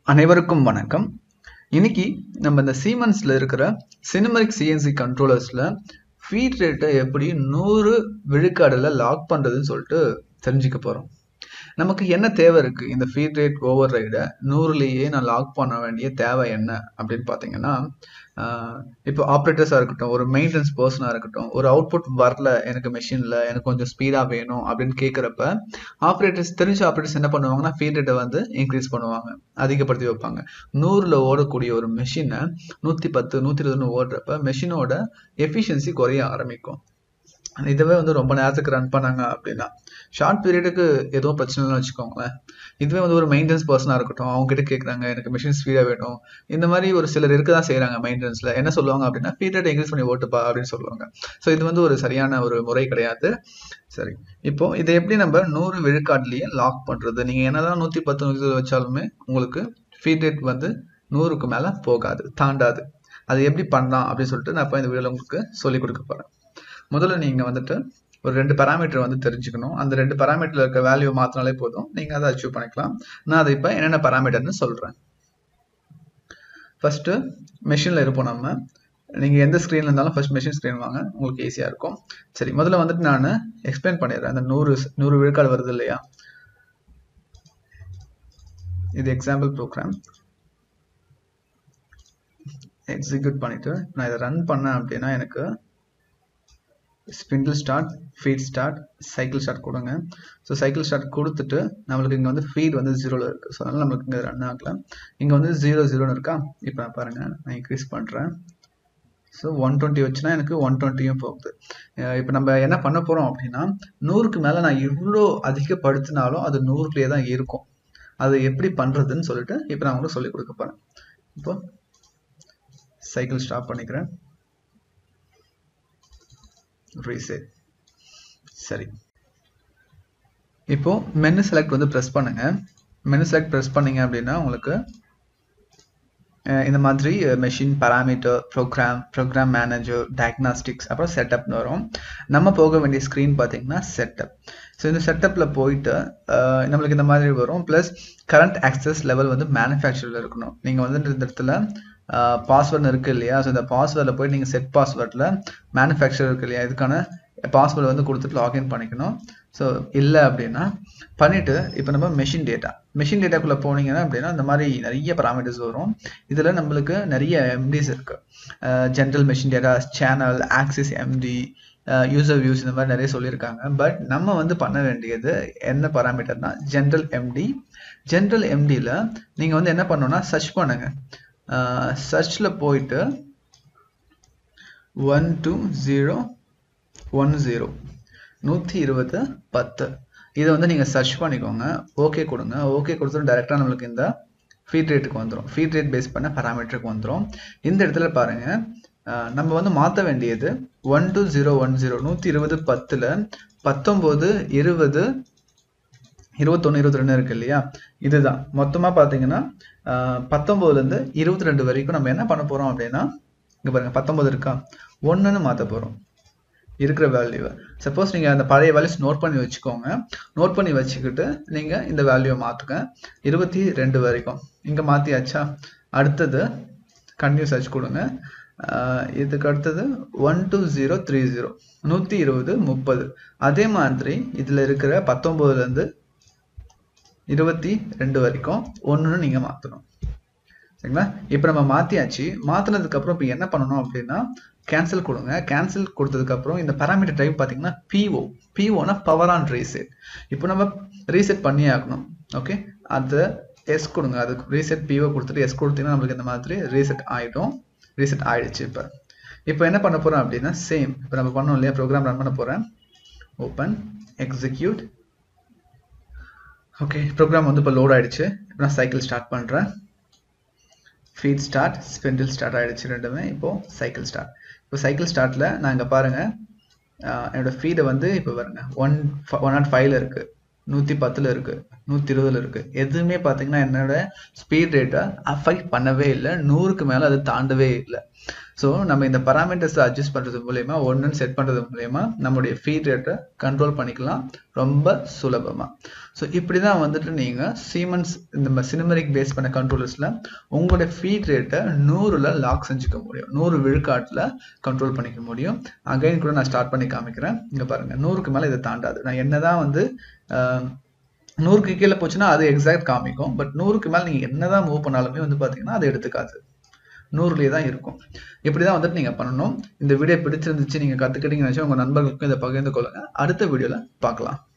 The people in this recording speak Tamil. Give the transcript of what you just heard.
அனைவருக்கும் வணக்கம் இன்னைக்கு நம்ம இந்த சீமன்ஸ்ல இருக்கிற சினிமரிக் சிஎன்சி கண்ட்ரோலர்ஸ்ல ஃபீட் ரேட்டை எப்படி நூறு விழுக்காடுல லாக் பண்றதுன்னு சொல்லிட்டு தெரிஞ்சுக்க போறோம் நமக்கு என்ன தேவை இருக்கு இந்த ஃபீட் ரேட் ஓவர் ரைடை நூறுலேயே நான் லாக் பண்ண வேண்டிய தேவை என்ன அப்படின்னு பார்த்தீங்கன்னா ஆஹ் இப்போ ஆப்ரேட்டர்ஸாக இருக்கட்டும் ஒரு மெயின்டெனன்ஸ் பர்சனாக இருக்கட்டும் ஒரு அவுட்புட் வரல எனக்கு மெஷினில் எனக்கு கொஞ்சம் ஸ்பீடாக வேணும் அப்படின்னு கேட்குறப்ப ஆப்ரேட்டர்ஸ் தெரிஞ்ச ஆப்ரேட்டர்ஸ் என்ன பண்ணுவாங்கன்னா ஃபீட் ரேட்டை வந்து இன்க்ரீஸ் பண்ணுவாங்க அதிகப்படுத்தி வைப்பாங்க நூறில் ஓடக்கூடிய ஒரு மெஷினை நூற்றி பத்து நூற்றி இருபதுன்னு ஓடுறப்ப மெஷினோட எஃபிஷியன்சி குறைய ஆரம்பிக்கும் இதுவே வந்து ரொம்ப நேரத்துக்கு ரன் பண்ணாங்க அப்படின்னா ஷார்ட் பீரியடுக்கு ஏதோ பிரச்சனை இல்லைன்னு வச்சுக்கோங்களேன் இதுவே வந்து ஒரு மெயின்டெனன்ஸ் பர்சனாக இருக்கட்டும் அவங்க கிட்ட கேட்குறாங்க எனக்கு மிஷின் ஸ்பீடாக வேணும் இந்த மாதிரி ஒரு சிலர் இருக்க தான் செய்கிறாங்க மெயின்டெனன்ஸில் என்ன சொல்லுவாங்க அப்படின்னா ஃபீட் ரேட் இன்க்ரீஸ் பண்ணி ஓட்டுப்பா அப்படின்னு சொல்லுவாங்க ஸோ இது வந்து ஒரு சரியான ஒரு முறை கிடையாது சரி இப்போ இதை எப்படி நம்ம நூறு விழுக்காட்லேயே லாக் பண்ணுறது நீங்கள் என்னதான் நூற்றி பத்து நூற்றி இருபது வச்சாலுமே உங்களுக்கு ஃபீட் ரேட் வந்து நூறுக்கு மேலே போகாது தாண்டாது அது எப்படி பண்ணலாம் அப்படின்னு சொல்லிட்டு நான் இப்போ இந்த வீடியோவில் உங்களுக்கு சொல்லிக் கொடுக்க போகிறேன் முதல்ல நீங்கள் வந்துட்டு ஒரு ரெண்டு பேராமீட்டர் வந்து தெரிஞ்சுக்கணும் அந்த ரெண்டு பேராமீட்டர்ல இருக்க வேல்யூ மாத்தினாலே போதும் நீங்கள் அதை அச்சீவ் பண்ணிக்கலாம் நான் அதை இப்போ என்னென்ன பேராமீட்டர்னு சொல்கிறேன் ஃபர்ஸ்ட்டு மெஷினில் இருப்போம் நம்ம நீங்கள் எந்த ஸ்க்ரீனில் இருந்தாலும் ஃபர்ஸ்ட் மெஷின் ஸ்க்ரீன் வாங்க உங்களுக்கு ஈஸியாக இருக்கும் சரி முதல்ல வந்துட்டு நான் எக்ஸ்பிளைன் பண்ணிடுறேன் அந்த நூறு நூறு விழுக்காடு வருது இல்லையா இது எக்ஸாம்பிள் ப்ரோக்ராம் எக்ஸிக்யூட் பண்ணிட்டு நான் இதை ரன் பண்ணேன் அப்படின்னா எனக்கு spindle start feed start cycle start கொடுங்க ஸோ சைக்கிள் ஸ்டார்ட் கொடுத்துட்டு நம்மளுக்கு இங்கே வந்து ஃபீட் வந்து ஜீரோவில் இருக்குது ஸோ அதனால் நம்மளுக்கு இங்கே ரன் ஆகல இங்கே வந்து ஜீரோ ஜீரோன்னு இருக்கா இப்போ நான் பாருங்கள் நான் இன்க்ரீஸ் பண்ணுறேன் ஸோ ஒன் டுவெண்ட்டி வச்சுனா எனக்கு ஒன் டுவெண்ட்டியும் போகுது இப்போ நம்ம என்ன பண்ண போகிறோம் அப்படின்னா நூறுக்கு மேலே நான் இவ்வளோ அதிகப்படுத்தினாலும் அது நூறுக்குள்ளேயே தான் இருக்கும் அது எப்படி பண்ணுறதுன்னு சொல்லிட்டு இப்போ நான் உங்களுக்கு சொல்லிக் கொடுக்க போகிறேன் இப்போ சைக்கிள் ஸ்டாப் பண்ணிக்கிறேன் ரீசெட் சரி இப்போ மெனு செலக்ட் வந்து ப்ரெஸ் பண்ணுங்க மெனு செலக்ட் ப்ரெஸ் பண்ணீங்க அப்படின்னா உங்களுக்கு இந்த மாதிரி machine parameter program program manager diagnostics அப்புறம் செட்டப்னு வரும் நம்ம போக வேண்டிய ஸ்க்ரீன் பார்த்தீங்கன்னா செட்டப் ஸோ இந்த செட்டப்பில் போயிட்டு நம்மளுக்கு இந்த மாதிரி வரும் ப்ளஸ் கரண்ட் ஆக்சஸ் லெவல் வந்து மேனுஃபேக்சரில் இருக்கணும் நீங்கள் வந்து இந்த இடத்துல பாஸ்வேர்டு இருக்குது இல்லையா ஸோ இந்த பாஸ்வேர்டில் போய் நீங்கள் செட் பாஸ்வேர்டில் மேனுஃபேக்சர் இருக்கு இல்லையா இதுக்கான பாஸ்வேர்டு வந்து கொடுத்துட்டு லாகின் பண்ணிக்கணும் ஸோ இல்லை அப்படின்னா பண்ணிவிட்டு இப்போ நம்ம மெஷின் டேட்டா மெஷின் டேட்டாக்குள்ளே போனீங்கன்னா அப்படின்னா இந்த மாதிரி நிறைய பராமீட்டர்ஸ் வரும் இதில் நம்மளுக்கு நிறைய எம்டிஸ் இருக்குது general machine data channel axis MD user views இந்த மாதிரி நிறைய சொல்லியிருக்காங்க பட் நம்ம வந்து பண்ண வேண்டியது என்ன பராமீட்டர்னா ஜென்ரல் எம்டி ஜென்ரல் எம்டியில் நீங்கள் வந்து என்ன பண்ணணும்னா சர்ச் பண்ணுங்கள் சர்ச்சில் போயிட்டு one two zero one zero நூற்றி இருபது பத்து இதை வந்து நீங்கள் சர்ச் பண்ணிக்கோங்க ஓகே கொடுங்க ஓகே கொடுத்துட்டு டேரெக்டாக நம்மளுக்கு இந்த ஃபீட் ரேட்டுக்கு வந்துடும் ஃபீட் ரேட் பேஸ் பண்ண பராமீட்டருக்கு வந்துடும் இந்த இடத்துல பாருங்கள் நம்ம வந்து மாற்ற வேண்டியது one two zero one zero நூற்றி இருபது பத்தில் பத்தொம்போது இருபது இருபத்தொன்று இருபத்தி ரெண்டு இருக்கு இல்லையா இதுதான் மொத்தமாக பார்த்தீங்கன்னா பத்தொம்போதுலேருந்து இருபத்தி ரெண்டு வரைக்கும் நம்ம என்ன பண்ண போகிறோம் அப்படின்னா இங்கே பாருங்கள் பத்தொம்போது இருக்கா ஒன்றுன்னு மாற்ற போகிறோம் இருக்கிற வேல்யூவை சப்போஸ் நீங்கள் அந்த பழைய வேல்யூஸ் நோட் பண்ணி வச்சுக்கோங்க நோட் பண்ணி வச்சுக்கிட்டு நீங்கள் இந்த வேல்யூவை மாற்றுங்க இருபத்தி ரெண்டு வரைக்கும் இங்கே மாற்றியாச்சா அடுத்தது கண்டினியூ சர்ச் கொடுங்க இதுக்கு அடுத்தது one two zero three zero நூற்றி இருபது முப்பது அதே மாதிரி இதில் இருக்கிற பத்தொம்போதுலேருந்து இருபத்தி ரெண்டு வரைக்கும் ஒன்றுன்னு நீங்கள் மாற்றணும் சரிங்களா இப்போ நம்ம மாற்றியாச்சு மாற்றினதுக்கப்புறம் இப்போ என்ன பண்ணணும் அப்படின்னா கேன்சல் கொடுங்க கேன்சல் கொடுத்ததுக்கப்புறம் இந்த பேராமீட்டர் டைப் பார்த்தீங்கன்னா பிஓ பிஓனா பவர் ஆன் ரீசெட் இப்போ நம்ம ரீசெட் பண்ணி ஆகணும் ஓகே அதை எஸ் கொடுங்க அதுக்கு ரீசெட் பிஓ கொடுத்துட்டு எஸ் கொடுத்தீங்கன்னா நம்மளுக்கு இந்த மாதிரி ரீசெட் ஆகிடும் ரீசெட் ஆகிடுச்சு இப்போ இப்போ என்ன பண்ண போகிறோம் அப்படின்னா சேம் இப்போ நம்ம பண்ணோம் இல்லையா ப்ரோக்ராம் ரன் பண்ண போகிறேன் ஓப்பன் எக்ஸிக்யூட் ஓகே ப்ரோக்ராம் வந்து இப்போ லோட் ஆகிடுச்சு இப்போ நான் சைக்கிள் ஸ்டார்ட் பண்ணுறேன் ஃபீட் ஸ்டார்ட் ஸ்பெண்டில் ஸ்டார்ட் ஆகிடுச்சு ரெண்டுமே இப்போது சைக்கிள் ஸ்டார்ட் இப்போ சைக்கிள் ஸ்டார்ட்டில் நான் இங்கே பாருங்கள் என்னோடய ஃபீடை வந்து இப்போ பாருங்கள் ஒன் ஒன் நாட் ஃபைவ்ல இருக்குது நூற்றி பத்தில் இருக்குது நூற்றி இருபதில் இருக்குது எதுவுமே பார்த்தீங்கன்னா என்னோட ஸ்பீட் ரேட்டை அஃபெக்ட் பண்ணவே இல்லை நூறுக்கு மேலே அது தாண்டவே இல்லை ஸோ நம்ம இந்த பராமீட்டர்ஸை அட்ஜஸ்ட் பண்ணுறது மூலயமா ஒன்றுன்னு செட் பண்ணுறது மூலயமா நம்மளுடைய ஃபீட் ரேட்டை கண்ட்ரோல் பண்ணிக்கலாம் ரொம்ப சுலபமாக ஸோ இப்படி தான் வந்துட்டு நீங்கள் சீமன்ஸ் இந்த சினிமரிக் பேஸ் பண்ண கண்ட்ரோலர்ஸில் உங்களுடைய ஃபீட் ரேட்டை நூறில் லாக் செஞ்சுக்க முடியும் நூறு விழுக்காட்டில் கண்ட்ரோல் பண்ணிக்க முடியும் அகைன் கூட நான் ஸ்டார்ட் பண்ணி காமிக்கிறேன் இங்கே பாருங்கள் நூறுக்கு மேலே இதை தாண்டாது நான் என்ன தான் வந்து நூறுக்கு கீழே போச்சுன்னா அது எக்ஸாக்ட் காமிக்கும் பட் நூறுக்கு மேலே நீங்கள் என்ன தான் மூவ் பண்ணாலுமே வந்து பார்த்தீங்கன்னா அதை எடுத்துக்காது நூறுலேயே தான் இருக்கும் இப்படி தான் வந்துட்டு நீங்கள் பண்ணணும் இந்த வீடியோ பிடிச்சிருந்துச்சு நீங்கள் கற்றுக்கிட்டீங்கன்னு வச்சு உங்கள் நண்பர்களுக்கும் இதை பகிர்ந்து கொள்ளுங்கள் அடுத்த வீடியோவில் பார்க்கலாம்